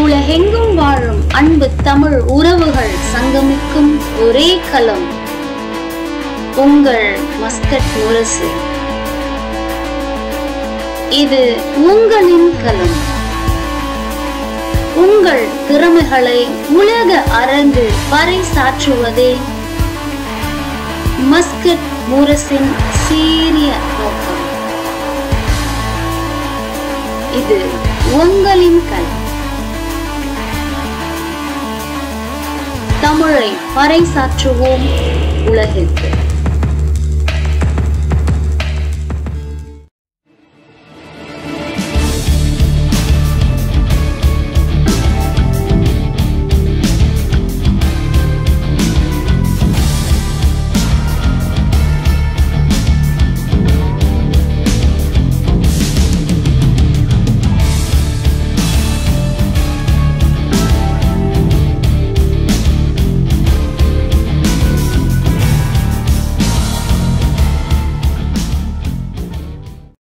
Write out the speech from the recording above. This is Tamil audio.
உலகெங்கும் வாழும் அன்பு தமிழ் உறவுகள் சங்கமிக்கும் ஒரே களம் உங்கள் மஸ்கட் முரசு இது உங்களின் களம் உங்கள் திறமைகளை உலக அரங்கு பறைசாற்றுவதே மஸ்கட் முரசின் சீரிய நோக்கம் இது உங்களின் களம் தமிழை பறைசாற்றுவோம் உலகிற்கு